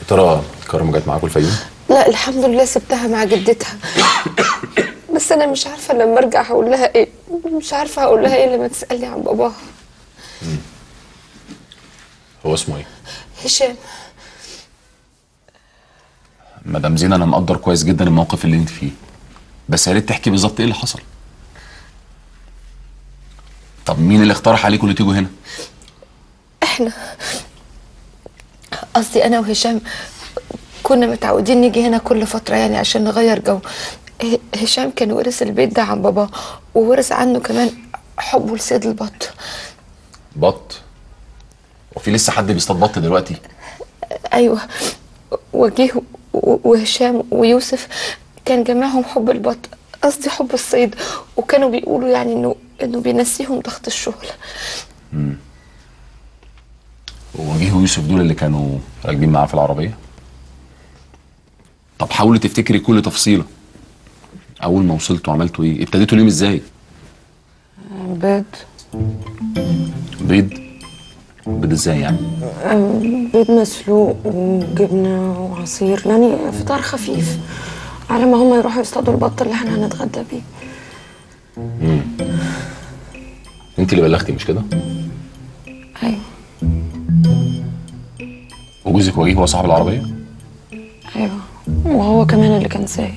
ترى كرم جت معاكم الفيوم لا الحمد لله سبتها مع جدتها بس انا مش عارفه لما ارجع هقول لها ايه مش عارفه هقول لها ايه لما تسالني عن باباها هو اسمه ايه هشام مدام زينة انا مقدر كويس جدا الموقف اللي انت فيه بس يا ريت تحكي بالظبط ايه اللي حصل طب مين اللي اقترح عليكم اللي تيجوا هنا احنا قصدي انا وهشام كنا متعودين نيجي هنا كل فتره يعني عشان نغير جو ه- هشام كان ورث البيت ده عن باباه وورث عنه كمان حبه لصيد البط بط وفي لسه حد بيصطاد بط دلوقتي ايوه وجيه و- وهشام ويوسف كان جمعهم حب البط قصدي حب الصيد وكانوا بيقولوا يعني انه انه بينسيهم ضغط الشغل وجيه ويوسف دول اللي كانوا راكبين معاه في العربيه طب حاولي تفتكري كل تفصيله اول ما وصلتوا عملتوا ايه ابتديتوا اليوم ازاي بيض بيض بيض ازاي يعني بيض مسلوق وجبنه وعصير يعني فطار خفيف على ما هم يروحوا يصطادوا البط اللي احنا هنتغدى بيه انت اللي بلغتي مش كده ايوه وجوزك وجيه هو صاحب العربيه ايوه وهو كمان اللي كان سايق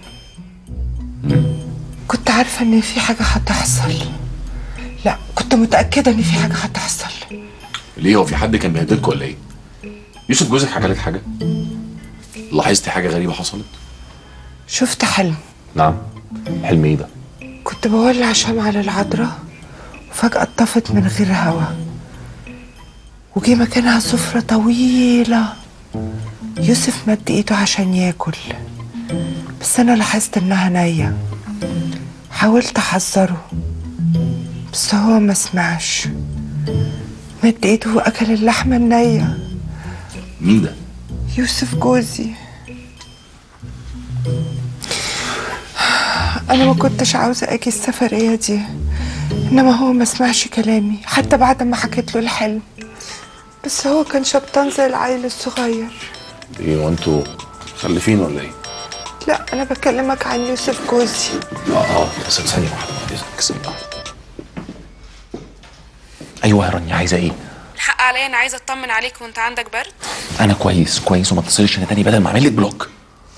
كنت عارفة إن في حاجة هتحصل لا كنت متأكدة إن في حاجة هتحصل ليه هو في حد كان بيهددكم ولا ايه يوسف جوزك حكى لك حاجه لاحظتي حاجه غريبه حصلت شفت حلم نعم حلم ايه ده كنت بولع شمعة على العذراء وفجأة اتطفت من غير هوا وجي مكانها سفرة طويلة يوسف مد ايده عشان ياكل بس انا لاحظت انها نية حاولت احذره بس هو ما سمعش مد ايده واكل اللحمة النية مين ده يوسف جوزي انا ما كنتش عاوزه اجي السفريه دي انما هو ما سمعش كلامي حتى بعد ما حكيت له الحلم بس هو كان شبطان زي العيل الصغير ايه وانتوا مخلفين ولا ايه لا انا بكلمك عن يوسف جوزي اه اه بس ثانيه واحده بعد اذنك ثانيه واحده ايوه يا رانيا عايزه ايه الحق عليا انا عايزه اطمن عليك وانت عندك برد انا كويس كويس وما تتصلش هنا تاني بدل ما اعمل لك بلوك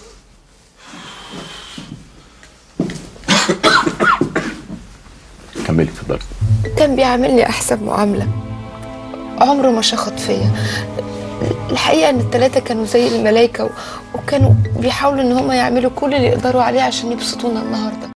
كملي اتفضلي كان بيعاملني احسن معامله عمره ما شخط فيا الحقيقه ان التلاتة كانوا زي الملايكه و- وكانوا بيحاولوا ان هم يعملوا كل اللي يقدروا عليه عشان يبسطونا النهارده